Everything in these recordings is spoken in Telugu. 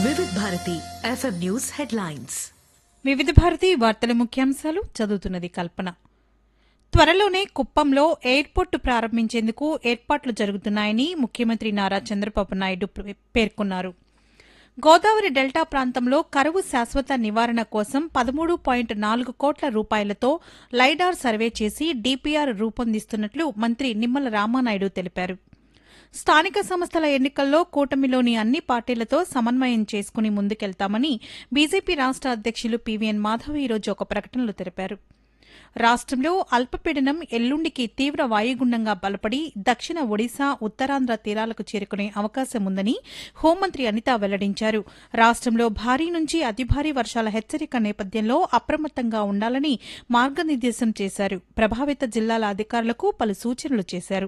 Vividh Bharati FM news headlines Vividha Bharati వార్తల ముఖ్యాంశాలు చదువుతున్నది కల్పన త్వరలోనే కుప్పంలో ఎయిర్పోర్టు ప్రారంభించేందుకు ఏర్పాట్లు జరుగుతున్నాయని ముఖ్యమంత్రి నారా చంద్రబాబు నాయుడు ప్ర- పేర్కొన్నారు గోదావరి డెల్టా ప్రాంతంలో కరువు శాశ్వత నివారణ కోసం పదమూడు పాయింట్ నాలుగు కోట్ల రూపాయలతో లైడార్ సర్వే చేసి డీపీఆర్ రూపొందిస్తున్నట్లు మంత్రి నిమ్మల రామానాయుడు తెలిపారు స్థానిక సంస్థల ఎన్నికల్లో కూటమిలోని అన్ని పార్టీలతో సమన్వయం చేసుకుని ముందుకెళ్తామని బీజేపీ రాష్ట అధ్యక్షులు పీవీఎన్ మాధవ్ ఈరోజు ఒక ప్రకటనలో తెలిపారు రాష్ట్రంలో అల్పపీడనం ఎల్లుండికి తీవ్ర వాయుగుండంగా బలపడి దక్షిణ ఒడిశా ఉత్తరాంధ్ర తీరాలకు చేరుకునే అవకాశం ఉందని హోంమంత్రి అనిత వెల్లడించారు రాష్ట్రంలో భారీ నుంచి అతి భారీ వర్షాల హెచ్చరిక నేపథ్యంలో అప్రమత్తంగా ఉండాలని మార్గనిర్దేశం చేశారు ప్రభావిత జిల్లాల అధికారులకు పలు సూచనలు చేశారు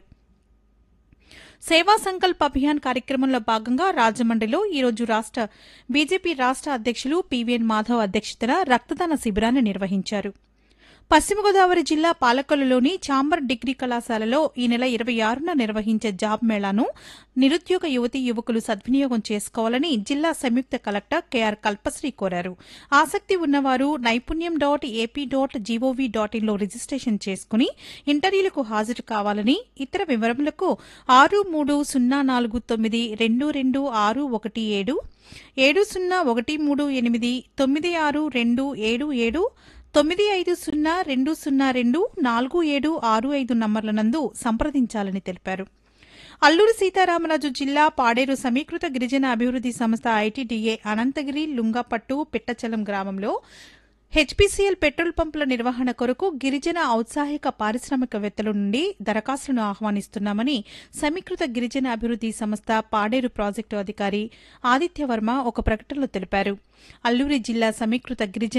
సేవా సంకల్ప్ అభియాన్ కార్యక్రమంలో భాగంగా రాజమండ్రిలో ఈరోజు రాష్ట బీజేపీ రాష్ట అధ్యక్షులు పీవీఎన్ మాధవ్ అధ్యక్షతన రక్తదాన శిబిరాన్ని నిర్వహించారు పశ్చిమ గోదావరి జిల్లా పాలకొల్లులోని చాంబర్ డిగ్రీ కళాశాలలో ఈ నెల ఇరవై ఆరున నిర్వహించే జాబ్ మేళాను నిరుద్యోగ యువతీ యువకులు సద్వినియోగం చేసుకోవాలని జిల్లా సంయుక్త కలెక్టర్ కెఆర్ కల్పశ్రీ కోరారు ఆసక్తి ఉన్నవారు Naipunyam dot AP dot gov dot ఇన్లో రిజిస్ట్రేషన్ చేసుకుని ఇంటర్వ్యూలకు హాజరు కావాలని ఇతర వివరములకు ఆరు మూడు సున్నా నాలుగు తొమ్మిది రెండు రెండు ఆరు ఒకటి ఏడు ఏడు సున్నా ఒకటి మూడు ఎనిమిది తొమ్మిది ఆరు రెండు ఏడు ఏడు తొమ్మిది ఐదు సున్నా రెండు సున్నా రెండు నాలుగు ఏడు ఆరు ఐదు నంబర్ల నందు సంప్రదించాలని తెలిపారు అల్లూరు సీతారామరాజు జిల్లా పాడేరు సమీకృత గిరిజన అభివృద్ది సంస్థ ఐటీడీఏ అనంతగిరి లుంగపట్టు పిట్టచలం గ్రామంలో హెచ్పీసీఎల్ పెట్రోల్ పంపుల నిర్వహణ కొరకు గిరిజన ఔత్సాహిక పారిశ్రామికవేత్తల నుండి దరఖాస్తులను ఆహ్వానిస్తున్నామని సమీకృత గిరిజన అభివృద్ది సంస్థ పాడేరు ప్రాజెక్టు అధికారి ఆదిత్యవర్మ ఒక ప్రకటనలో తెలిపారు అల్లూరి జిల్లా సమీకృత గిరిజన